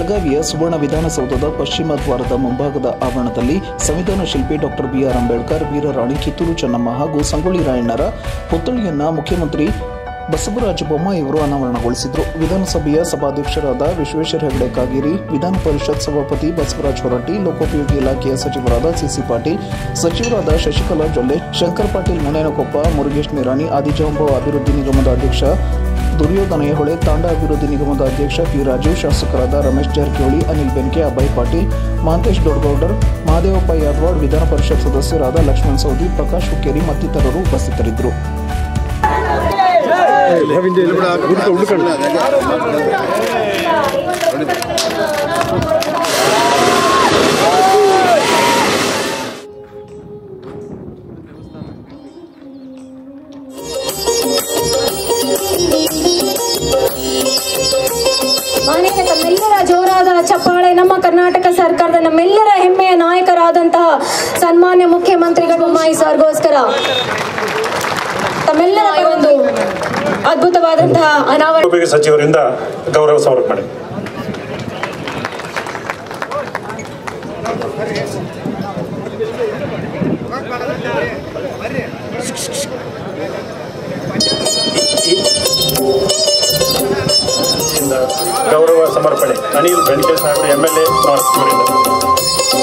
ಬೆಳಗಾವಿಯ ಸುವರ್ಣ ವಿಧಾನಸೌಧದ ಪಶ್ಚಿಮ ದ್ವಾರದ ಮುಂಭಾಗದ ಆವರಣದಲ್ಲಿ ಸಂವಿಧಾನ ಶಿಲ್ಪಿ ಡಾಕ್ಟರ್ ಬಿಆರ್ ಅಂಬೇಡ್ಕರ್ ವೀರರಾಣಿ ಕಿತ್ತೂರು ಚೆನ್ನಮ್ಮ ಹಾಗೂ ಸಂಗೊಳ್ಳಿ ರಾಯಣ್ಣರ ಪುತ್ಥಳಿಯನ್ನ ಮುಖ್ಯಮಂತ್ರಿ ಬಸವರಾಜ ಬೊಮ್ಮಾಯಿ ಅವರು ಅನಾವರಣಗೊಳಿಸಿದರು ವಿಧಾನಸಭೆಯ ಸಭಾಧ್ಯಕ್ಷರಾದ ವಿಶ್ವೇಶ್ವರ ಹೆಗಡೆ ಕಾಗೇರಿ ವಿಧಾನ ಪರಿಷತ್ ಸಭಾಪತಿ ಬಸವರಾಜ ಹೊರಟ್ಟಿ ಲೋಕೋಪಯೋಗಿ ಇಲಾಖೆಯ ಸಚಿವರಾದ ಸಿಸಿ ಪಾಟೀಲ್ ಸಚಿವರಾದ ಶಶಿಕಲಾ ಜೊಲ್ಲೆ ಶಂಕರ್ ಪಾಟೀಲ್ ಮುನೇನಕೊಪ್ಪ ಮುರುಗೇಶ್ ನಿರಾಣಿ ಆದಿಜಾಂಬ ಅಭಿವೃದ್ಧಿ ನಿಗಮದ ಅಧ್ಯಕ್ಷ ದುರ್ಯೋಧನ ಯಹೊಳೆ ತಾಂಡ ಅಭಿವೃದ್ಧಿ ನಿಗಮದ ಅಧ್ಯಕ್ಷ ಪಿ ರಾಜು ಶಾಸಕರಾದ ರಮೇಶ್ ಜಾರಕಿಹೊಳಿ ಅನಿಲ್ ಬೆನ್ಕೆ ಅಭಯ್ ಪಾಟೀಲ್ ಮಹಂತೇಶ್ ದೊಡ್ಡಗೌಡರ್ ಮಹದೇವಪ್ಪ ಯಾದವಾಡ್ ವಿಧಾನ ಪರಿಷತ್ ಸದಸ್ಯರಾದ ಲಕ್ಷ್ಮಣ್ ಸೌದಿ ಪ್ರಕಾಶ್ ಹುಕ್ಕೇರಿ ಮತ್ತಿತರರು ಉಪಸ್ಥಿತರಿದ್ದರು ಮಾನ್ಯ ತಮ್ಮೆಲ್ಲರ ಜೋರಾದ ಚಪ್ಪಾಳೆ ನಮ್ಮ ಕರ್ನಾಟಕ ಸರ್ಕಾರದ ನಮ್ಮೆಲ್ಲರ ಹೆಮ್ಮೆಯ ನಾಯಕರಾದಂತಹ ಸನ್ಮಾನ್ಯ ಮುಖ್ಯಮಂತ್ರಿಗಳು ಬೊಮ್ಮಾಯಿ ಸರ್ಗೋಸ್ಕರ ತಮ್ಮೆಲ್ಲರ ಈ ಒಂದು ಅದ್ಭುತವಾದಂತಹ ಅನಾವರಣ ಉಪಯೋಗಿ ಸಚಿವರಿಂದ ಗೌರವ ಸಮರ್ಪಣೆ ಇಂದ ಗೌರವ ಸಮರ್ಪಣೆ ಅನಿಲ್ ಬೆನ್ಕೆ ಸಾಹೇಬರು ಎಂ ಎಲ್ ಎ ಇವರಿಂದ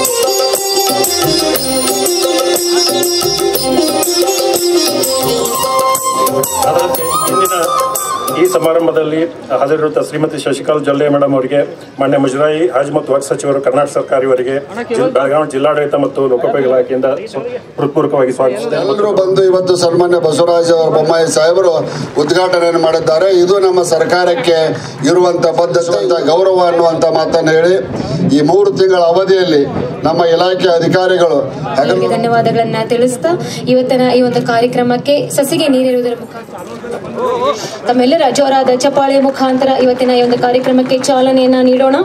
ಅದರಂತೆ ಇಂದಿನ ಈ ಸಮಾರಂಭದಲ್ಲಿ ಹಾಜರಿರುತ್ತ ಶ್ರೀಮತಿ ಶಶಿಕಾಲ್ ಜೊಲ್ಲೆ ಮೇಡಮ್ ಅವರಿಗೆ ಮಾನ್ಯ ಮುಜರಾಯಿ ಹಾಜ್ ಮತ್ತು ವಕ್ಫ್ ಸಚಿವರು ಕರ್ನಾಟಕ ಸರ್ಕಾರ ಇವರಿಗೆ ಜಿಲ್- ಬೆಳಗಾವಿ ಜಿಲ್ಲಾಡಳಿತ ಮತ್ತು ಲೋಕೋಪಯೋಗಿ ಇಲಾಖೆಯಿಂದ ಸ್ವ- ಹೃತ್ಪೂರ್ವಕವಾಗಿ ಸ್ವಾಗತಿಸುತ್ತೇನೆ ಎಲ್ಲರೂ ಬಂದು ಇವತ್ತು ಸನ್ಮಾನ್ಯ ಬಸವರಾಜ ಬೊಮ್ಮಾಯಿ ಸಾಹೇಬರು ಉದ್ಘಾಟನೆಯನ್ನು ಮಾಡಿದ್ದಾರೆ ಇದು ನಮ್ಮ ಸರ್ಕಾರಕ್ಕೆ ಇರುವಂತ ಬದ್ಧತೆ ಅಂತ ಗೌರವ ಅನ್ನುವಂತ ಮಾತನ್ನು ಹೇಳಿ ಈ ಮೂರು ತಿಂಗಳ ಅವಧಿಯಲ್ಲಿ ನಮ್ಮ ಇಲಾಖೆ ಅಧಿಕಾರಿಗಳು ಹಗಲು ಧನ್ಯವಾದಗಳನ್ನ ತಿಳಿಸ್ತಾ ಇವತ್ತಿನ ಈ ಒಂದು ಕಾರ್ಯಕ್ರಮಕ್ಕೆ ಸಸಿಗೆ ನೀರಿರುವುದರ ಮುಖಾಂತರ ತಮ್ಮೆಲ್ಲರ ಜೋರಾದ ಚಪ್ಪಾಳೆ ಮುಖಾಂತರ ಇವತ್ತಿನ ಈ ಒಂದು ಕಾರ್ಯಕ್ರಮಕ್ಕೆ ಚಾಲನೆಯನ್ನ ನೀಡೋಣ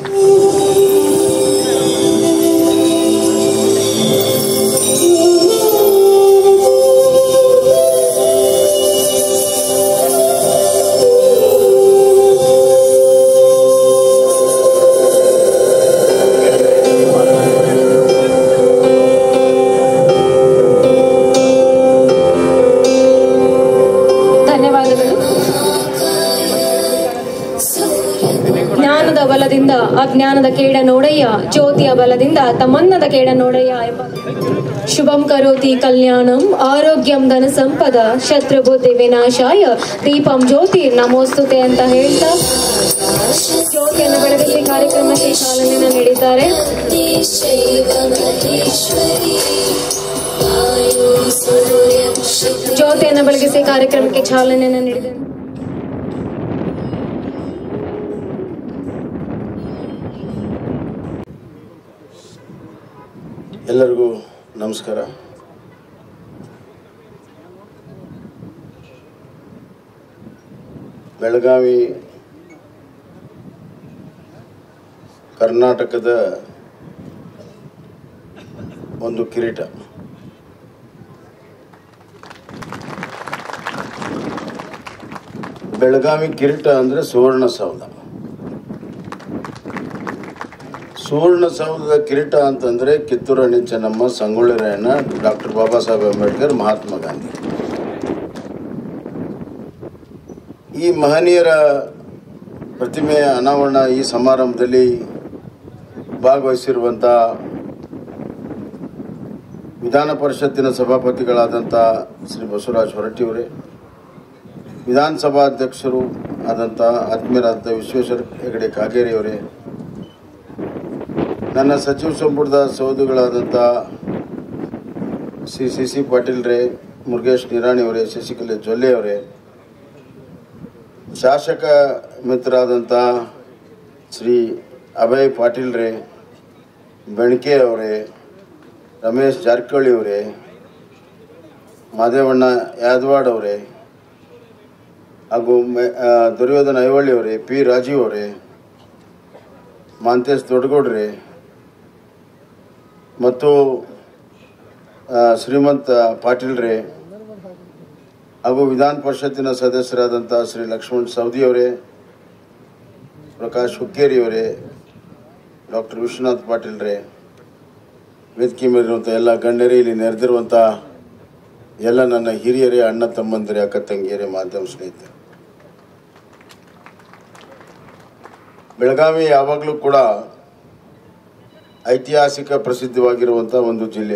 ಧನ್ಯವಾದಗಳು ಜ್ಞಾನದ ಬಲದಿಂದ ಅಜ್ಞಾನದ ಕೇಡ ನೋಡಯ್ಯ ಜ್ಯೋತಿಯ ಬಲದಿಂದ ತಮನ್ನದ ಕೇಡ ನೋಡಯ್ಯ ಎಂಬ ಶುಭಂ ಕರೋತಿ ಕಲ್ಯಾಣಂ ಆರೋಗ್ಯಂ ಧನ ಸಂಪದ ಶತ್ರು ಬುದ್ಧಿ ವಿನಾಶಾಯ ದೀಪಂ ಜ್ಯೋತಿ ನಮೋಸ್ತುತೆ ಅಂತ ಹೇಳ್ತಾ ಜ್ಯೋತಿಯನ್ನು ಬೆಳಗಿಸಿ ಕಾರ್ಯಕ್ರಮಕ್ಕೆ ಚಾಲನೆಯನ್ನು ನೀಡಿದ್ದಾರೆ ಜ್ಯೋತಿಯನ್ನು ಬೆಳಗಿಸಿ ಕಾರ್ಯಕ್ರಮಕ್ಕೆ ಚಾಲನೆಯನ್ನು ನೀಡಿದ್ದಾರೆ ಎಲ್ಲರಿಗೂ ನಮಸ್ಕಾರ ಬೆಳಗಾವಿ ಕರ್ನಾಟಕದ ಒಂದು ಕಿರೀಟ ಬೆಳಗಾವಿ ಕಿರೀಟ ಅಂದರೆ ಸುವರ್ಣ ಸೌಧ ಸುವರ್ಣ ಸೌಧದ ಕಿರೀಟ ಅಂತಂದ್ರೆ ಕಿತ್ತೂರಾಣಿ ಚೆನ್ನಮ್ಮ ಸಂಗೊಳ್ಳಿ ರಾಯಣ್ಣ ಡಾಕ್ಟರ್ ಬಾಬಾ ಸಾಹೇಬ್ ಅಂಬೇಡ್ಕರ್ ಮಹಾತ್ಮ ಗಾಂಧಿ ಈ ಮಹನೀಯರ ಪ್ರತಿಮೆಯ ಅನಾವರಣ ಈ ಸಮಾರಂಭದಲ್ಲಿ ಭಾಗವಹಿಸಿರುವಂಥ ವಿಧಾನ ಪರಿಷತ್ತಿನ ಸಭಾಪತಿಗಳಾದಂಥ ಶ್ರೀ ಬಸವರಾಜ ಹೊರಟ್ಟಿಯವರೇ ವಿಧಾನಸಭಾಧ್ಯಕ್ಷರು ಆದಂಥ ಆತ್ಮೀಯರಾದಂಥ ವಿಶ್ವೇಶ್ವರ ಹೆಗಡೆ ಕಾಗೇರಿಯವರೇ ನನ್ನ ಸಚಿವ ಸಂಪುಟದ ಸಹೋದರಿಗಳಾದಂಥ ಶ್ರೀ ಸಿ ಸಿ ಪಾಟೀಲ್ರೇ ಮುರುಗೇಶ್ ನಿರಾಣಿಯವರೇ ಶಶಿಕಲೆ ಜೊಲ್ಲೆ ಅವರೇ ಶಾಸಕ ಮಿತ್ರರಾದಂಥ ಶ್ರೀ ಅಭಯ್ ಪಾಟೀಲ್ರೇ ಬೆಣಕೆ ಅವರೇ ರಮೇಶ್ ಜಾರಕಿಹೊಳಿ ಅವರೇ ಮಾದೇವಣ್ಣ ಯಾದವಾಡ್ ಅವರೇ ಹಾಗೂ ಮೆ- ಆ, ದುರ್ಯೋಧನ ಐವಳ್ಳಿ ಅವರೇ ಪಿ ರಾಜೀವ್ ಅವರೇ ಮಾಂತೇಶ್ ದೊಡ್ಡಗೌಡ್ರೆ ಮತ್ತು ಆ, ಶ್ರೀಮಂತ ಪಾಟೀಲ್ರೇ ಹಾಗೂ ವಿಧಾನ ಪರಿಷತ್ತಿನ ಸದಸ್ಯರಾದಂಥ ಶ್ರೀ ಲಕ್ಷ್ಮಣ್ ಸವದಿ ಅವರೇ ಪ್ರಕಾಶ್ ಹುಕ್ಕೇರಿ ಅವರೇ ಡಾಕ್ಟರ್ ವಿಶ್ವನಾಥ್ ಪಾಟೀಲ್ರೇ ವೇದಿಕೆ ಮೇಲಿರುವಂಥ ಎಲ್ಲ ಗಣ್ಯರೇ ಇಲ್ಲಿ ನೆರೆದಿರುವಂಥ ಎಲ್ಲ ನನ್ನ ಹಿರಿಯರೇ ಅಣ್ಣ ತಮ್ಮಂದಿರೇ ಅಕ್ಕ ತಂಗಿಯರೇ ಮಾಧ್ಯಮ ಸ್ನೇಹಿತರು ಬೆಳಗಾವಿ ಯಾವಾಗಲೂ ಕೂಡ ಐತಿಹಾಸಿಕ ಪ್ರಸಿದ್ಧವಾಗಿರುವಂಥ ಒಂದು ಜಿಲ್ಲೆ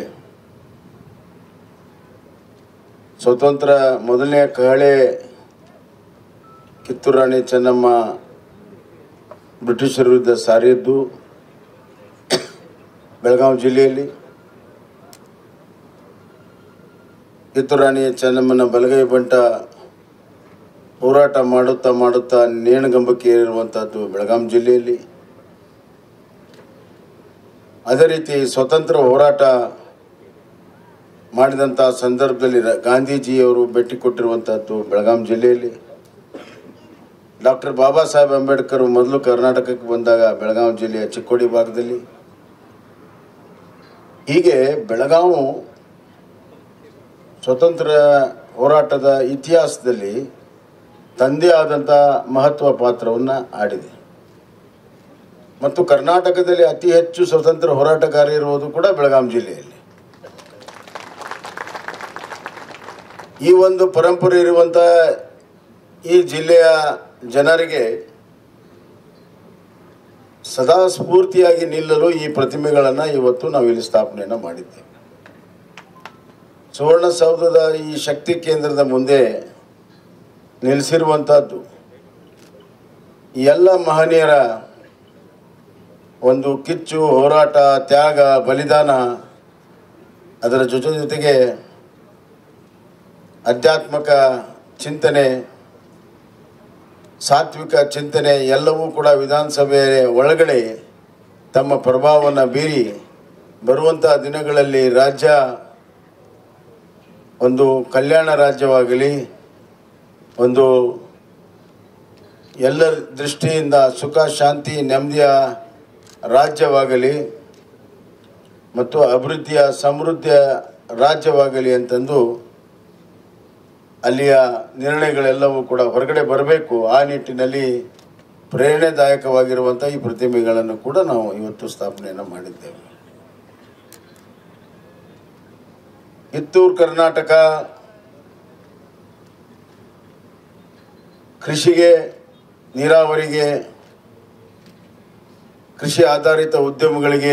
ಸ್ವತಂತ್ರ ಮೊದಲನೇ ಕಹಳೆ ಕಿತ್ತೂರು ರಾಣಿ ಚೆನ್ನಮ್ಮ ಬ್ರಿಟಿಷರ ವಿರುದ್ಧ ಸಾರಿದ್ದು ಬೆಳಗಾವಿ ಜಿಲ್ಲೆಯಲ್ಲಿ ಕಿತ್ತೂರು ರಾಣಿ ಚೆನ್ನಮ್ಮನ ಬಲಗೈ ಬಂಟ ಹೋರಾಟ ಮಾಡುತ್ತಾ ಮಾಡುತ್ತಾ ನೇಣಗಂಬಕ್ಕೆ ಏರಿರುವಂಥದ್ದು ಬೆಳಗಾಂ ಜಿಲ್ಲೆಯಲ್ಲಿ ಅದೇ ರೀತಿ ಸ್ವತಂತ್ರ ಹೋರಾಟ ಮಾಡಿದಂಥ ಸಂದರ್ಭದಲ್ಲಿ ರ- ಗಾಂಧೀಜಿಯವರು ಭೇಟಿ ಕೊಟ್ಟಿರುವಂಥದ್ದು ಬೆಳಗಾಂ ಜಿಲ್ಲೆಯಲ್ಲಿ ಡಾಕ್ಟರ್ ಬಾಬಾ ಸಾಹೇಬ್ ಅಂಬೇಡ್ಕರ್ ಮೊದಲು ಕರ್ನಾಟಕಕ್ಕೆ ಬಂದಾಗ ಬೆಳಗಾವಿ ಜಿಲ್ಲೆಯ ಚಿಕ್ಕೋಡಿ ಭಾಗದಲ್ಲಿ ಹೀಗೆ ಬೆಳಗಾವು ಸ್ವತಂತ್ರ ಹೋರಾಟದ ಇತಿಹಾಸದಲ್ಲಿ ತಂದೆ ಆದಂಥ ಮಹತ್ವ ಪಾತ್ರವನ್ನು ಆಡಿದೆ ಮತ್ತು ಕರ್ನಾಟಕದಲ್ಲಿ ಅತಿ ಹೆಚ್ಚು ಸ್ವತಂತ್ರ ಹೋರಾಟಗಾರ ಇರುವುದು ಕೂಡ ಬೆಳಗಾಂ ಜಿಲ್ಲೆಯಲ್ಲಿ ಈ ಒಂದು ಪರಂಪರೆ ಇರುವಂಥ ಈ ಜಿಲ್ಲೆಯ ಜನರಿಗೆ ಸದಾ ಸ್ಫೂರ್ತಿಯಾಗಿ ನಿಲ್ಲಲು ಈ ಪ್ರತಿಮೆಗಳನ್ನು ಇವತ್ತು ನಾವು ಇಲ್ಲಿ ಸ್ಥಾಪನೆಯನ್ನು ಮಾಡಿದ್ದೇವೆ ಸುವರ್ಣಸೌಧದ ಈ ಶಕ್ತಿ ಕೇಂದ್ರದ ಮುಂದೆ ನಿಲ್ಲಿಸಿರುವಂಥದ್ದು ಈ ಎಲ್ಲ ಮಹನೀಯರ ಒಂದು ಕಿಚ್ಚು ಹೋರಾಟ ತ್ಯಾಗ ಬಲಿದಾನ ಅದರ ಜೊತೆ ಜೊತೆಗೆ ಆಧ್ಯಾತ್ಮಿಕ ಚಿಂತನೆ ಸಾತ್ವಿಕ ಚಿಂತನೆ ಎಲ್ಲವೂ ಕೂಡ ವಿಧಾನಸಭೆ ಒಳಗಡೆ ತಮ್ಮ ಪ್ರಭಾವವನ್ನು ಬೀರಿ ಬರುವಂಥ ದಿನಗಳಲ್ಲಿ ರಾಜ್ಯ ಒಂದು ಕಲ್ಯಾಣ ರಾಜ್ಯವಾಗಲಿ ಒಂದು ಎಲ್ಲರ ದೃಷ್ಟಿಯಿಂದ ಸುಖ ಶಾಂತಿ ನೆಮ್ಮದಿಯ ರಾಜ್ಯವಾಗಲಿ ಮತ್ತು ಅಭಿವೃದ್ಧಿಯ ಸಮೃದ್ಧಿಯ ರಾಜ್ಯವಾಗಲಿ ಅಂತಂದು ಅಲ್ಲಿಯ ನಿರ್ಣಯಗಳೆಲ್ಲವೂ ಕೂಡ ಹೊರಗಡೆ ಬರಬೇಕು ಆ ನಿಟ್ಟಿನಲ್ಲಿ ಪ್ರೇರಣೆದಾಯಕವಾಗಿರುವಂಥ ಈ ಪ್ರತಿಮೆಗಳನ್ನು ಕೂಡ ನಾವು ಇವತ್ತು ಸ್ಥಾಪನೆಯನ್ನು ಮಾಡಿದ್ದೇವೆ ಕಿತ್ತೂರು ಕರ್ನಾಟಕ ಕೃಷಿಗೆ ನೀರಾವರಿಗೆ ಕೃಷಿ ಆಧಾರಿತ ಉದ್ಯಮಗಳಿಗೆ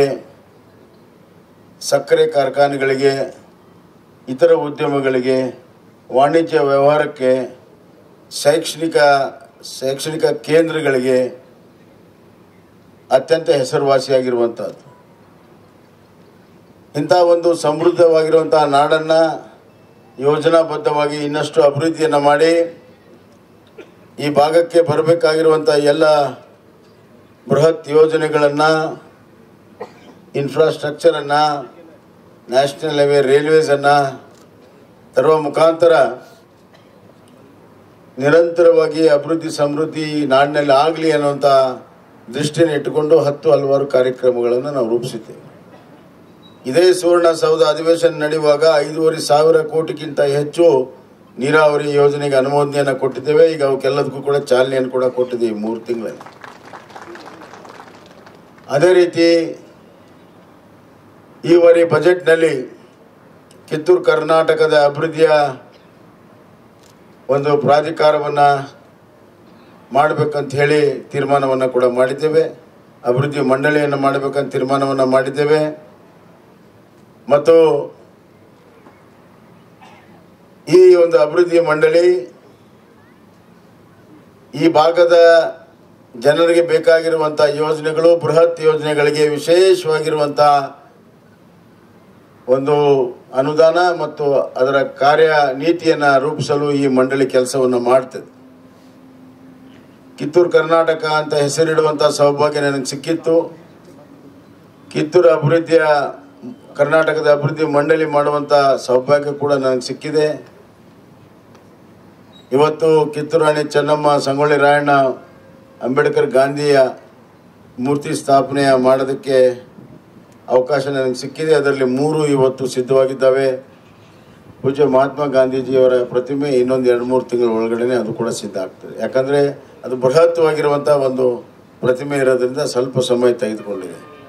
ಸಕ್ಕರೆ ಕಾರ್ಖಾನೆಗಳಿಗೆ ಇತರ ಉದ್ಯಮಗಳಿಗೆ ವಾಣಿಜ್ಯ ವ್ಯವಹಾರಕ್ಕೆ ಶೈಕ್ಷಣಿಕ ಶೈಕ್ಷಣಿಕ ಕೇಂದ್ರಗಳಿಗೆ ಅತ್ಯಂತ ಹೆಸರುವಾಸಿಯಾಗಿರುವಂಥದ್ದು ಇಂಥ ಒಂದು ಸಮೃದ್ಧವಾಗಿರುವಂತಹ ನಾಡನ್ನು ಯೋಜನಾಬದ್ಧವಾಗಿ ಇನ್ನಷ್ಟು ಅಭಿವೃದ್ಧಿಯನ್ನು ಮಾಡಿ ಈ ಭಾಗಕ್ಕೆ ಬರಬೇಕಾಗಿರುವಂಥ ಎಲ್ಲ ಬೃಹತ್ ಯೋಜನೆಗಳನ್ನು ಇನ್ಫ್ರಾಸ್ಟ್ರಕ್ಚರನ್ನು ನ್ಯಾಷನಲ್ ಹೈವೇ ರೈಲ್ವೇಸನ್ನು ತರುವ ಮುಖಾಂತರ ನಿರಂತರವಾಗಿ ಅಭಿವೃದ್ಧಿ ಸಮೃದ್ಧಿ ಈ ನಾಡಿನಲ್ಲಿ ಆಗಲಿ ಅನ್ನುವಂಥ ದೃಷ್ಟಿಯನ್ನು ಇಟ್ಟುಕೊಂಡು ಹತ್ತು ಹಲವಾರು ಕಾರ್ಯಕ್ರಮಗಳನ್ನು ನಾವು ರೂಪಿಸಿದ್ದೇವೆ ಇದೇ ಸುವರ್ಣಸೌಧ ಅಧಿವೇಶನ ನಡೆಯುವಾಗ ಐದೂವರೆ ಸಾವಿರ ಕೋಟಿಗಿಂತ ಹೆಚ್ಚು ನೀರಾವರಿ ಯೋಜನೆಗೆ ಅನುಮೋದನೆಯನ್ನು ಕೊಟ್ಟಿದ್ದೇವೆ ಈಗ ಅವಕ್ಕೆಲ್ಲದಕ್ಕೂ ಕೂಡ ಚಾಲನೆಯನ್ನು ಕೂಡ ಕೊಟ್ಟಿದ್ದೀವಿ ಮೂರು ತಿಂಗಳಲ್ಲಿ ಅದೇ ರೀತಿ ಈ ಬಾರಿ ಬಜೆಟ್ನಲ್ಲಿ ಕಿತ್ತೂರು ಕರ್ನಾಟಕದ ಅಭಿವೃದ್ಧಿಯ ಒಂದು ಪ್ರಾಧಿಕಾರವನ್ನು ಮಾಡಬೇಕಂತ ಹೇಳಿ ತೀರ್ಮಾನವನ್ನು ಕೂಡ ಮಾಡಿದ್ದೇವೆ ಅಭಿವೃದ್ಧಿ ಮಂಡಳಿಯನ್ನು ಮಾಡಬೇಕಂತ ತೀರ್ಮಾನವನ್ನು ಮಾಡಿದ್ದೇವೆ ಮತ್ತು ಈ ಒಂದು ಅಭಿವೃದ್ಧಿ ಮಂಡಳಿ ಈ ಭಾಗದ ಜನರಿಗೆ ಬೇಕಾಗಿರುವಂಥ ಯೋಜನೆಗಳು ಬೃಹತ್ ಯೋಜನೆಗಳಿಗೆ ವಿಶೇಷವಾಗಿರುವಂಥ ಒಂದು ಅನುದಾನ ಮತ್ತು ಅದರ ಕಾರ್ಯ ನೀತಿಯನ್ನು ರೂಪಿಸಲು ಈ ಮಂಡಳಿ ಕೆಲಸವನ್ನು ಮಾಡ್ತದೆ ಕಿತ್ತೂರು ಕರ್ನಾಟಕ ಅಂತ ಹೆಸರಿಡುವಂಥ ಸೌಭಾಗ್ಯ ನನಗೆ ಸಿಕ್ಕಿತ್ತು ಕಿತ್ತೂರು ಅಭಿವೃದ್ಧಿಯ ಕರ್ನಾಟಕದ ಅಭಿವೃದ್ಧಿ ಮಂಡಳಿ ಮಾಡುವಂಥ ಸೌಭಾಗ್ಯ ಕೂಡ ನನಗೆ ಸಿಕ್ಕಿದೆ ಇವತ್ತು ಕಿತ್ತೂರು ರಾಣಿ ಚೆನ್ನಮ್ಮ ಸಂಗೊಳ್ಳಿ ರಾಯಣ್ಣ ಅಂಬೇಡ್ಕರ್ ಗಾಂಧಿಯ ಮೂರ್ತಿ ಸ್ಥಾಪನೆಯ ಮಾಡೋದಕ್ಕೆ ಅವಕಾಶ ನನಗೆ ಸಿಕ್ಕಿದೆ ಅದರಲ್ಲಿ ಮೂರು ಇವತ್ತು ಸಿದ್ಧವಾಗಿದ್ದಾವೆ ಪೂಜ್ಯ ಮಹಾತ್ಮ ಗಾಂಧೀಜಿಯವರ ಪ್ರತಿಮೆ ಇನ್ನೊಂದು ಎರಡು ಮೂರು ತಿಂಗಳ ಒಳಗಡೆ ಅದು ಕೂಡ ಸಿದ್ಧ ಆಗ್ತದೆ ಯಾಕಂದರೆ ಅದು ಬೃಹತ್ವಾಗಿರುವಂಥ ಒಂದು ಪ್ರತಿಮೆ ಇರೋದ್ರಿಂದ ಸ್ವಲ್ಪ ಸಮಯ ತೆಗೆದುಕೊಂಡಿದೆ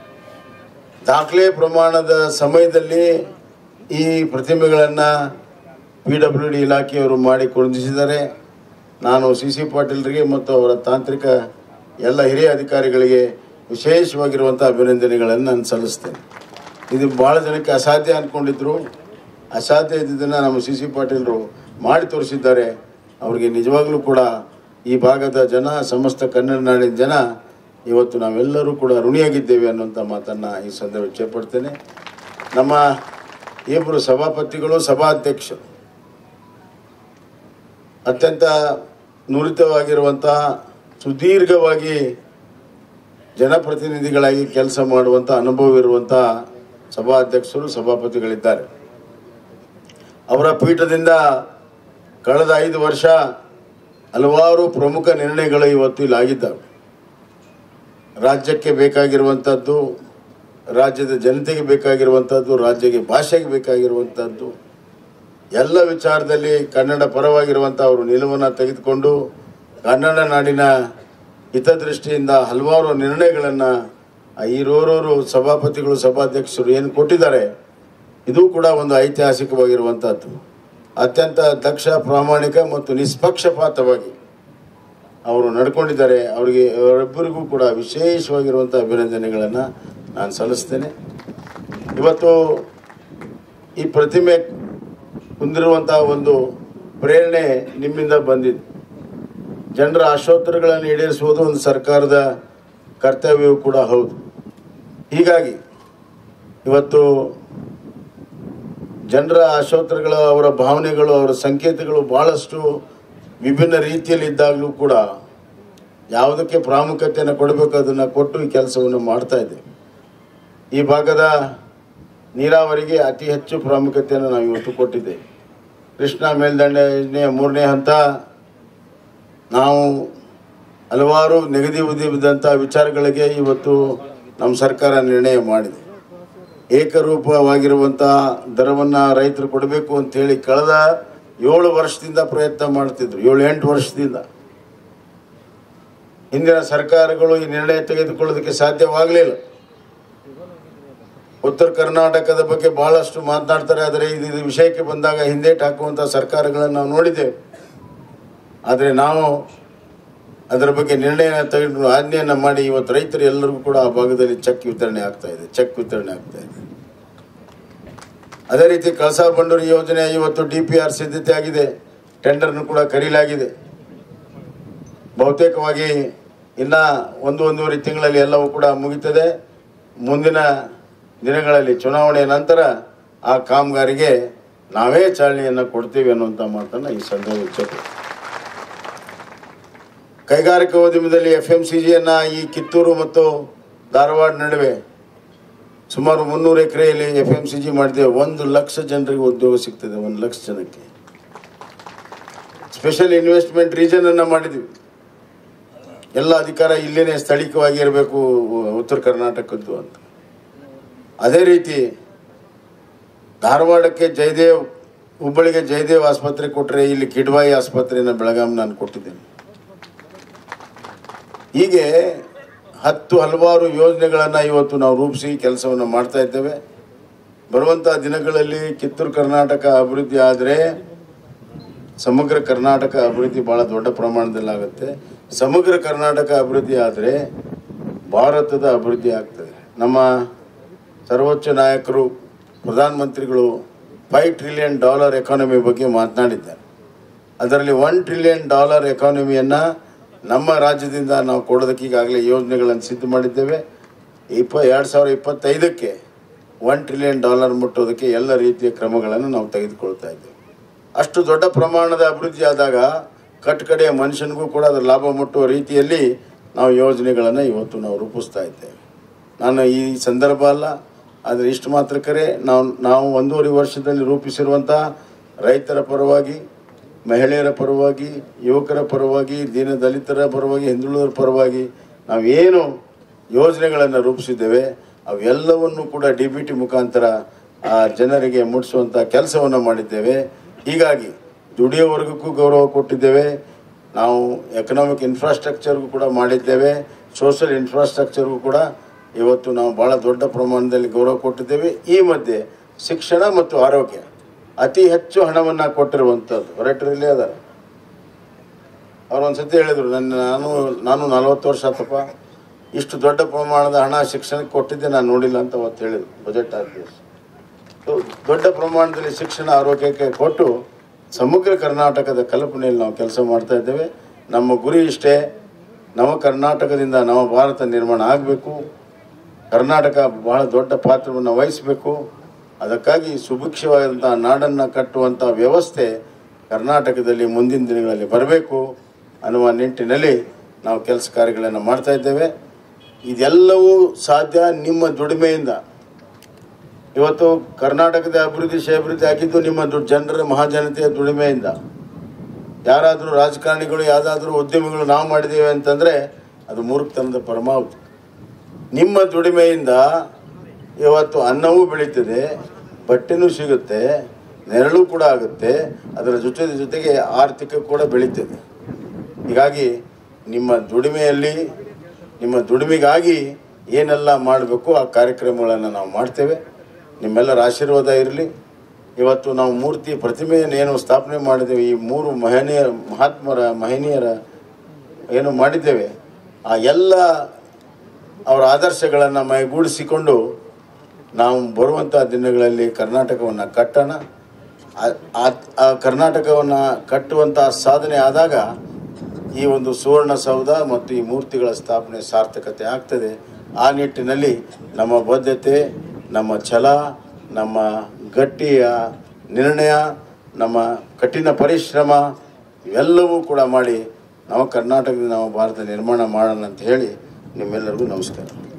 ದಾಖಲೆ ಪ್ರಮಾಣದ ಸಮಯದಲ್ಲಿ ಈ ಪ್ರತಿಮೆಗಳನ್ನು ಪಿ ಡಬ್ಲ್ಯೂ ಡಿ ಇಲಾಖೆಯವರು ಮಾಡಿ ಕುಳಿಸಿದ್ದಾರೆ ನಾನು ಸಿ ಸಿ ಪಾಟೀಲ್ರಿಗೆ ಮತ್ತು ಅವರ ತಾಂತ್ರಿಕ ಎಲ್ಲ ಹಿರಿಯ ಅಧಿಕಾರಿಗಳಿಗೆ ವಿಶೇಷವಾಗಿರುವಂಥ ಅಭಿನಂದನೆಗಳನ್ನು ನಾನು ಸಲ್ಲಿಸ್ತೇನೆ ಇದು ಭಾಳ ಜನಕ್ಕೆ ಅಸಾಧ್ಯ ಅಂದ್ಕೊಂಡಿದ್ರು ಅಸಾಧ್ಯ ಇದ್ದಿದ್ದನ್ನು ನಮ್ಮ ಸಿ ಸಿ ಪಾಟೀಲರು ಮಾಡಿ ತೋರಿಸಿದ್ದಾರೆ ಅವರಿಗೆ ನಿಜವಾಗ್ಲೂ ಕೂಡ ಈ ಭಾಗದ ಜನ ಸಮಸ್ತ ಕನ್ನಡ ನಾಡಿನ ಜನ ಇವತ್ತು ನಾವೆಲ್ಲರೂ ಕೂಡ ಋಣಿಯಾಗಿದ್ದೇವೆ ಅನ್ನುವಂಥ ಮಾತನ್ನು ಈ ಸಂದರ್ಭ ಇಚ್ಛೆಪಡ್ತೇನೆ ನಮ್ಮ ಇಬ್ಬರು ಸಭಾಪತಿಗಳು ಸಭಾಧ್ಯಕ್ಷರು ಅತ್ಯಂತ ನುರಿತವಾಗಿರುವಂಥ ಸುದೀರ್ಘವಾಗಿ ಜನಪ್ರತಿನಿಧಿಗಳಾಗಿ ಕೆಲಸ ಮಾಡುವಂಥ ಅನುಭವ ಇರುವಂಥ ಸಭಾಧ್ಯಕ್ಷರು ಸಭಾಪತಿಗಳಿದ್ದಾರೆ ಅವರ ಪೀಠದಿಂದ ಕಳೆದ ಐದು ವರ್ಷ ಹಲವಾರು ಪ್ರಮುಖ ನಿರ್ಣಯಗಳು ಇವತ್ತು ಇಲ್ಲಿ ಆಗಿದ್ದಾವೆ ರಾಜ್ಯಕ್ಕೆ ಬೇಕಾಗಿರುವಂಥದ್ದು ರಾಜ್ಯದ ಜನತೆಗೆ ಬೇಕಾಗಿರುವಂಥದ್ದು ರಾಜ್ಯಕ್ಕೆ ಭಾಷೆಗೆ ಬೇಕಾಗಿರುವಂಥದ್ದು ಎಲ್ಲ ವಿಚಾರದಲ್ಲಿ ಕನ್ನಡ ಪರವಾಗಿರುವಂಥ ಅವರು ನಿಲುವನ್ನು ತೆಗೆದುಕೊಂಡು ಕನ್ನಡ ನಾಡಿನ ಹಿತದೃಷ್ಟಿಯಿಂದ ಹಲವಾರು ನಿರ್ಣಯಗಳನ್ನು ಈರೋರೋರು ಸಭಾಪತಿಗಳು ಸಭಾಧ್ಯಕ್ಷರು ಏನು ಕೊಟ್ಟಿದ್ದಾರೆ ಇದು ಕೂಡ ಒಂದು ಐತಿಹಾಸಿಕವಾಗಿರುವಂಥದ್ದು ಅತ್ಯಂತ ದಕ್ಷ ಪ್ರಾಮಾಣಿಕ ಮತ್ತು ನಿಷ್ಪಕ್ಷಪಾತವಾಗಿ ಅವರು ನಡ್ಕೊಂಡಿದ್ದಾರೆ ಅವರಿಗೆ ಅವರಿಬ್ಬರಿಗೂ ಕೂಡ ವಿಶೇಷವಾಗಿರುವಂಥ ಅಭಿನಂದನೆಗಳನ್ನು ನಾನು ಸಲ್ಲಿಸ್ತೇನೆ ಇವತ್ತು ಈ ಪ್ರತಿಮೆ ಹೊಂದಿರುವಂಥ ಒಂದು ಪ್ರೇರಣೆ ನಿಮ್ಮಿಂದ ಬಂದಿದೆ ಜನರ ಆಶೋತ್ತರಗಳನ್ನು ಈಡೇರಿಸುವುದು ಒಂದು ಸರ್ಕಾರದ ಕರ್ತವ್ಯವೂ ಕೂಡ ಹೌದು ಹೀಗಾಗಿ ಇವತ್ತು ಜನರ ಆಶೋತ್ತರಗಳು ಅವರ ಭಾವನೆಗಳು ಅವರ ಸಂಕೇತಗಳು ಭಾಳಷ್ಟು ವಿಭಿನ್ನ ರೀತಿಯಲ್ಲಿ ಇದ್ದಾಗಲೂ ಕೂಡ ಯಾವುದಕ್ಕೆ ಪ್ರಾಮುಖ್ಯತೆಯನ್ನು ಕೊಡಬೇಕು ಅದನ್ನು ಕೊಟ್ಟು ಈ ಕೆಲಸವನ್ನು ಮಾಡ್ತಾ ಇದ್ದೇವೆ ಈ ಭಾಗದ ನೀರಾವರಿಗೆ ಅತಿ ಹೆಚ್ಚು ಪ್ರಾಮುಖ್ಯತೆಯನ್ನು ನಾವು ಇವತ್ತು ಕೊಟ್ಟಿದ್ದೇವೆ ಕೃಷ್ಣಾ ಮೇಲ್ದಂಡೆ ಯೋಜನೆಯ ಮೂರನೇ ಹಂತ ನಾವು ಹಲವಾರು ನಿಗದಿವಿದ್ದಂಥ ವಿಚಾರಗಳಿಗೆ ಇವತ್ತು ನಮ್ಮ ಸರ್ಕಾರ ನಿರ್ಣಯ ಮಾಡಿದೆ ಏಕರೂಪವಾಗಿರುವಂಥ ದರವನ್ನು ರೈತರು ಕೊಡಬೇಕು ಅಂತೇಳಿ ಕಳೆದ ಏಳು ವರ್ಷದಿಂದ ಪ್ರಯತ್ನ ಮಾಡ್ತಿದ್ರು ಏಳು ಎಂಟು ವರ್ಷದಿಂದ ಹಿಂದಿನ ಸರ್ಕಾರಗಳು ಈ ನಿರ್ಣಯ ತೆಗೆದುಕೊಳ್ಳೋದಕ್ಕೆ ಸಾಧ್ಯವಾಗಲಿಲ್ಲ ಉತ್ತರ ಕರ್ನಾಟಕದ ಬಗ್ಗೆ ಬಹಳಷ್ಟು ಮಾತನಾಡ್ತಾರೆ ಆದರೆ ಇದು ಇದು ವಿಷಯಕ್ಕೆ ಬಂದಾಗ ಹಿಂದೇಟು ಹಾಕುವಂಥ ಸರ್ಕಾರಗಳನ್ನು ನಾವು ನೋಡಿದ್ದೇವೆ ಆದರೆ ನಾವು ಅದರ ಬಗ್ಗೆ ನಿರ್ಣಯ ತೆಗೆದು ಆಜ್ಞೆಯನ್ನು ಮಾಡಿ ಇವತ್ತು ರೈತರು ಎಲ್ಲರಿಗೂ ಕೂಡ ಆ ಭಾಗದಲ್ಲಿ ಚೆಕ್ ವಿತರಣೆ ಆಗ್ತಾ ಇದೆ ಚೆಕ್ ವಿತರಣೆ ಆಗ್ತಾ ಇದೆ ಅದೇ ರೀತಿ ಕಳಸಾ ಬಂಡೂರಿ ಯೋಜನೆ ಇವತ್ತು ಡಿ ಪಿ ಆರ್ ಸಿದ್ಧತೆ ಆಗಿದೆ ಟೆಂಡರ್ನು ಕೂಡ ಕರೀಲಾಗಿದೆ ಬಹುತೇಕವಾಗಿ ಇನ್ನ ಒಂದು ಒಂದೂವರೆ ತಿಂಗಳಲ್ಲಿ ಎಲ್ಲವೂ ಕೂಡ ಮುಗಿತದೆ ಮುಂದಿನ ದಿನಗಳಲ್ಲಿ ಚುನಾವಣೆಯ ನಂತರ ಆ ಕಾಮಗಾರಿಗೆ ನಾವೇ ಚಾಲನೆಯನ್ನು ಕೊಡ್ತೀವಿ ಅನ್ನುವಂಥ ಮಾತನ್ನು ಈ ಸಂದರ್ಭ ಇಚ್ಛೆ ಕೈಗಾರಿಕಾ ಉದ್ಯಮದಲ್ಲಿ ಎಫ್ ಎಂ ಸಿ ಜಿಯನ್ನು ಈ ಕಿತ್ತೂರು ಮತ್ತು ಧಾರವಾಡ ನಡುವೆ ಸುಮಾರು ಮುನ್ನೂರು ಎಕರೆಯಲ್ಲಿ ಎಫ್ ಎಂ ಸಿ ಜಿ ಮಾಡಿದ್ದೇವೆ ಒಂದು ಲಕ್ಷ ಜನರಿಗೆ ಉದ್ಯೋಗ ಸಿಗ್ತದೆ ಒಂದು ಲಕ್ಷ ಜನಕ್ಕೆ ಸ್ಪೆಷಲ್ ಇನ್ವೆಸ್ಟ್ಮೆಂಟ್ ರೀಜನ್ ಅನ್ನು ಮಾಡಿದ್ವಿ ಎಲ್ಲ ಅಧಿಕಾರ ಇಲ್ಲೇನೆ ಸ್ಥಳೀಯವಾಗಿ ಇರಬೇಕು ಉತ್ತರ ಕರ್ನಾಟಕದ್ದು ಅಂತ ಅದೇ ರೀತಿ ಧಾರವಾಡಕ್ಕೆ ಜಯದೇವ್ ಹುಬ್ಬಳ್ಳಿಗೆ ಜಯದೇವ್ ಆಸ್ಪತ್ರೆ ಕೊಟ್ಟರೆ ಇಲ್ಲಿ ಕಿಡ್ವಾಯಿ ಆಸ್ಪತ್ರೆಯನ್ನು ಬೆಳಗಾಂ ನಾನು ಕೊಟ್ಟಿದ್ದೇನೆ ಹೀಗೆ ಹತ್ತು ಹಲವಾರು ಯೋಜನೆಗಳನ್ನು ಇವತ್ತು ನಾವು ರೂಪಿಸಿ ಕೆಲಸವನ್ನು ಮಾಡ್ತಾ ಇದ್ದೇವೆ ಬರುವಂಥ ದಿನಗಳಲ್ಲಿ ಕಿತ್ತೂರು ಕರ್ನಾಟಕ ಅಭಿವೃದ್ಧಿ ಆದರೆ ಸಮಗ್ರ ಕರ್ನಾಟಕ ಅಭಿವೃದ್ಧಿ ಭಾಳ ದೊಡ್ಡ ಪ್ರಮಾಣದಲ್ಲಿ ಆಗುತ್ತೆ ಸಮಗ್ರ ಕರ್ನಾಟಕ ಅಭಿವೃದ್ಧಿ ಆದರೆ ಭಾರತದ ಅಭಿವೃದ್ಧಿ ಆಗ್ತದೆ ನಮ್ಮ ಸರ್ವೋಚ್ಚ ನಾಯಕರು ಪ್ರಧಾನಮಂತ್ರಿಗಳು ಫೈವ್ ಟ್ರಿಲಿಯನ್ ಡಾಲರ್ ಎಕಾನಮಿ ಬಗ್ಗೆ ಮಾತನಾಡಿದ್ದಾರೆ ಅದರಲ್ಲಿ ಒನ್ ಟ್ರಿಲಿಯನ್ ಡಾಲರ್ ಎಕಾನಮಿಯನ್ನು ನಮ್ಮ ರಾಜ್ಯದಿಂದ ನಾವು ಕೊಡೋದಕ್ಕೆ ಈಗಾಗಲೇ ಯೋಜನೆಗಳನ್ನು ಸಿದ್ಧ ಮಾಡಿದ್ದೇವೆ ಇಪ್ಪ ಎರಡು ಸಾವಿರ ಇಪ್ಪತ್ತೈದಕ್ಕೆ ಒನ್ ಟ್ರಿಲಿಯನ್ ಡಾಲರ್ ಮುಟ್ಟೋದಕ್ಕೆ ಎಲ್ಲ ರೀತಿಯ ಕ್ರಮಗಳನ್ನು ನಾವು ತೆಗೆದುಕೊಳ್ತಾ ಇದ್ದೇವೆ ಅಷ್ಟು ದೊಡ್ಡ ಪ್ರಮಾಣದ ಅಭಿವೃದ್ಧಿ ಆದಾಗ ಕಟ್ಟಕಡೆಯ ಮನುಷ್ಯನಿಗೂ ಕೂಡ ಅದರ ಲಾಭ ಮುಟ್ಟುವ ರೀತಿಯಲ್ಲಿ ನಾವು ಯೋಜನೆಗಳನ್ನು ಇವತ್ತು ನಾವು ರೂಪಿಸ್ತಾ ಇದ್ದೇವೆ ನಾನು ಈ ಸಂದರ್ಭ ಅಲ್ಲ ಆದರೆ ಇಷ್ಟು ಮಾತ್ರ ಕರೆ ನಾವು ನಾವು ಒಂದೂವರೆ ವರ್ಷದಲ್ಲಿ ರೂಪಿಸಿರುವಂಥ ರೈತರ ಪರವಾಗಿ ಮಹಿಳೆಯರ ಪರವಾಗಿ ಯುವಕರ ಪರವಾಗಿ ದೀನ ದಲಿತರ ಪರವಾಗಿ ಹಿಂದುಳಿದರ ಪರವಾಗಿ ನಾವೇನು ಯೋಜನೆಗಳನ್ನು ರೂಪಿಸಿದ್ದೇವೆ ಅವೆಲ್ಲವನ್ನು ಕೂಡ ಡಿ ಬಿ ಟಿ ಮುಖಾಂತರ ಆ ಜನರಿಗೆ ಮುಟ್ಟಿಸುವಂಥ ಕೆಲಸವನ್ನು ಮಾಡಿದ್ದೇವೆ ಹೀಗಾಗಿ ದುಡಿಯೋ ವರ್ಗಕ್ಕೂ ಗೌರವ ಕೊಟ್ಟಿದ್ದೇವೆ ನಾವು ಎಕನಾಮಿಕ್ ಇನ್ಫ್ರಾಸ್ಟ್ರಕ್ಚರ್ಗೂ ಕೂಡ ಮಾಡಿದ್ದೇವೆ ಸೋಷಲ್ ಇನ್ಫ್ರಾಸ್ಟ್ರಕ್ಚರ್ಗೂ ಕೂಡ ಇವತ್ತು ನಾವು ಭಾಳ ದೊಡ್ಡ ಪ್ರಮಾಣದಲ್ಲಿ ಗೌರವ ಕೊಟ್ಟಿದ್ದೇವೆ ಈ ಮಧ್ಯೆ ಶಿಕ್ಷಣ ಮತ್ತು ಆರೋಗ್ಯ ಅತಿ ಹೆಚ್ಚು ಹಣವನ್ನು ಕೊಟ್ಟಿರುವಂಥದ್ದು ಹೊರಟರಲ್ಲಿ ಅದ ಅವ್ರು ಒಂದು ಸತಿ ಹೇಳಿದರು ನನ್ನ ನಾನು ನಾನು ನಲವತ್ತು ವರ್ಷ ಆತಪ್ಪ ಇಷ್ಟು ದೊಡ್ಡ ಪ್ರಮಾಣದ ಹಣ ಶಿಕ್ಷಣಕ್ಕೆ ಕೊಟ್ಟಿದ್ದೆ ನಾನು ನೋಡಿಲ್ಲ ಅಂತ ಅವತ್ತು ಹೇಳಿದ್ರು ಬಜೆಟ್ ಆಫೀಸ್ ದೊಡ್ಡ ಪ್ರಮಾಣದಲ್ಲಿ ಶಿಕ್ಷಣ ಆರೋಗ್ಯಕ್ಕೆ ಕೊಟ್ಟು ಸಮಗ್ರ ಕರ್ನಾಟಕದ ಕಲ್ಪನೆಯಲ್ಲಿ ನಾವು ಕೆಲಸ ಮಾಡ್ತಾ ಇದ್ದೇವೆ ನಮ್ಮ ಗುರಿ ಇಷ್ಟೇ ನವ ಕರ್ನಾಟಕದಿಂದ ನವ ಭಾರತ ನಿರ್ಮಾಣ ಆಗಬೇಕು ಕರ್ನಾಟಕ ಬಹಳ ದೊಡ್ಡ ಪಾತ್ರವನ್ನು ವಹಿಸಬೇಕು ಅದಕ್ಕಾಗಿ ಸುಭಿಕ್ಷವಾದಂಥ ನಾಡನ್ನು ಕಟ್ಟುವಂಥ ವ್ಯವಸ್ಥೆ ಕರ್ನಾಟಕದಲ್ಲಿ ಮುಂದಿನ ದಿನಗಳಲ್ಲಿ ಬರಬೇಕು ಅನ್ನುವ ನಿಟ್ಟಿನಲ್ಲಿ ನಾವು ಕೆಲಸ ಕಾರ್ಯಗಳನ್ನು ಮಾಡ್ತಾ ಇದ್ದೇವೆ ಇದೆಲ್ಲವೂ ಸಾಧ್ಯ ನಿಮ್ಮ ದುಡಿಮೆಯಿಂದ ಇವತ್ತು ಕರ್ನಾಟಕದ ಅಭಿವೃದ್ಧಿ ಶ್ರೇಭಿವೃದ್ಧಿ ಆಗಿದ್ದು ನಿಮ್ಮ ದುಡ್ಡು ಜನರ ಮಹಾಜನತೆಯ ದುಡಿಮೆಯಿಂದ ಯಾರಾದರೂ ರಾಜಕಾರಣಿಗಳು ಯಾವುದಾದ್ರೂ ಉದ್ಯಮಿಗಳು ನಾವು ಮಾಡಿದ್ದೇವೆ ಅಂತಂದರೆ ಅದು ಮೂರ್ಖತನದ ಪರಮಾವಧಿ ನಿಮ್ಮ ದುಡಿಮೆಯಿಂದ ಇವತ್ತು ಅನ್ನವೂ ಬೆಳೀತದೆ ಬಟ್ಟೆನೂ ಸಿಗುತ್ತೆ ನೆರಳು ಕೂಡ ಆಗುತ್ತೆ ಅದರ ಜೊತೆ ಜೊತೆಗೆ ಆರ್ಥಿಕ ಕೂಡ ಬೆಳೀತದೆ ಹೀಗಾಗಿ ನಿಮ್ಮ ದುಡಿಮೆಯಲ್ಲಿ ನಿಮ್ಮ ದುಡಿಮೆಗಾಗಿ ಏನೆಲ್ಲ ಮಾಡಬೇಕು ಆ ಕಾರ್ಯಕ್ರಮಗಳನ್ನು ನಾವು ಮಾಡ್ತೇವೆ ನಿಮ್ಮೆಲ್ಲರ ಆಶೀರ್ವಾದ ಇರಲಿ ಇವತ್ತು ನಾವು ಮೂರ್ತಿ ಪ್ರತಿಮೆಯನ್ನು ಏನು ಸ್ಥಾಪನೆ ಮಾಡಿದ್ದೇವೆ ಈ ಮೂರು ಮಹನೀಯ ಮಹಾತ್ಮರ ಮಹನೀಯರ ಏನು ಮಾಡಿದ್ದೇವೆ ಆ ಎಲ್ಲ ಅವರ ಆದರ್ಶಗಳನ್ನು ಮೈಗೂಡಿಸಿಕೊಂಡು ನಾವು ಬರುವಂಥ ದಿನಗಳಲ್ಲಿ ಕರ್ನಾಟಕವನ್ನು ಕಟ್ಟೋಣ ಆ- ಆ- ಆ ಕರ್ನಾಟಕವನ್ನು ಕಟ್ಟುವಂಥ ಸಾಧನೆ ಆದಾಗ ಈ ಒಂದು ಸುವರ್ಣ ಸೌಧ ಮತ್ತು ಈ ಮೂರ್ತಿಗಳ ಸ್ಥಾಪನೆ ಸಾರ್ಥಕತೆ ಆಗ್ತದೆ ಆ ನಿಟ್ಟಿನಲ್ಲಿ ನಮ್ಮ ಬದ್ಧತೆ ನಮ್ಮ ಛಲ ನಮ್ಮ ಗಟ್ಟಿಯ ನಿರ್ಣಯ ನಮ್ಮ ಕಠಿಣ ಪರಿಶ್ರಮ ಇವೆಲ್ಲವೂ ಕೂಡ ಮಾಡಿ ನಾವು ಕರ್ನಾಟಕದಿಂದ ನಾವು ಭಾರತ ನಿರ್ಮಾಣ ಮಾಡೋಣ ಅಂತ ಹೇಳಿ ನಿಮ್ಮೆಲ್ಲರಿಗೂ ನಮಸ್ಕಾರ